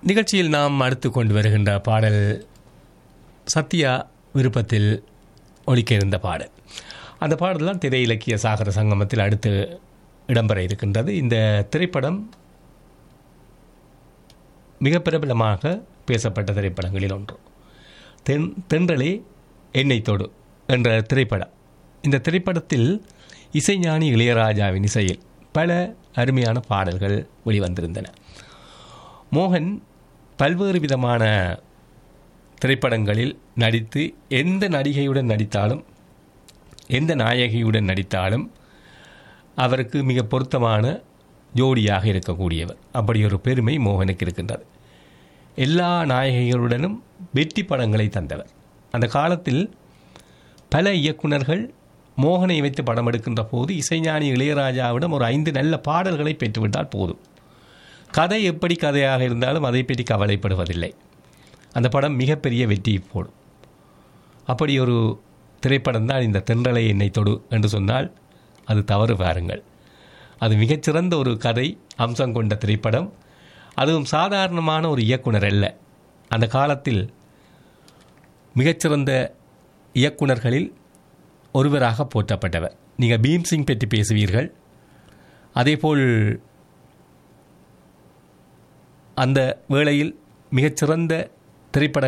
நிகழ்ச்சியில் நாம் அடுத்து கொண்டு வருகின்ற பாடல் சத்யா விருப்பத்தில் ஒலிக்க இருந்த பாடல் அந்த பாடல் தான் திரை இலக்கிய சாகர சங்கமத்தில் அடுத்து இடம்பெற இருக்கின்றது இந்த திரைப்படம் மிக பிரபலமாக பேசப்பட்ட திரைப்படங்களில் ஒன்று தென் தென்றலே எண்ணெய் தொடு என்ற திரைப்படம் இந்த திரைப்படத்தில் இசைஞானி இளையராஜாவின் இசையில் பல அருமையான பாடல்கள் வெளிவந்திருந்தன மோகன் பல்வேறு விதமான திரைப்படங்களில் நடித்து எந்த நடிகையுடன் நடித்தாலும் எந்த நாயகியுடன் நடித்தாலும் அவருக்கு மிக பொருத்தமான ஜோடியாக இருக்கக்கூடியவர் அப்படி ஒரு பெருமை மோகனுக்கு இருக்கின்றது எல்லா நாயகிகளுடனும் வெற்றி படங்களை தந்தவர் அந்த காலத்தில் பல இயக்குனர்கள் மோகனை வைத்து படம் எடுக்கின்ற போது இசைஞானி இளையராஜாவிடம் ஒரு ஐந்து நல்ல பாடல்களை பெற்றுவிட்டால் போதும் கதை எப்படி கதையாக இருந்தாலும் அதை பற்றி கவலைப்படுவதில்லை அந்த படம் மிகப்பெரிய வெற்றி போடும் அப்படி ஒரு திரைப்படம் தான் இந்த தென்றலை என்னை தொடு என்று சொன்னால் அது தவறு பாருங்கள் அது மிகச்சிறந்த ஒரு கதை அம்சம் கொண்ட திரைப்படம் அதுவும் சாதாரணமான ஒரு இயக்குனர் அல்ல அந்த காலத்தில் மிகச்சிறந்த இயக்குனர்களில் ஒருவராக போற்றப்பட்டவர் நீங்கள் பீம்சிங் பற்றி பேசுவீர்கள் அதேபோல் அந்த வேளையில் மிகச்சிறந்த திரைப்பட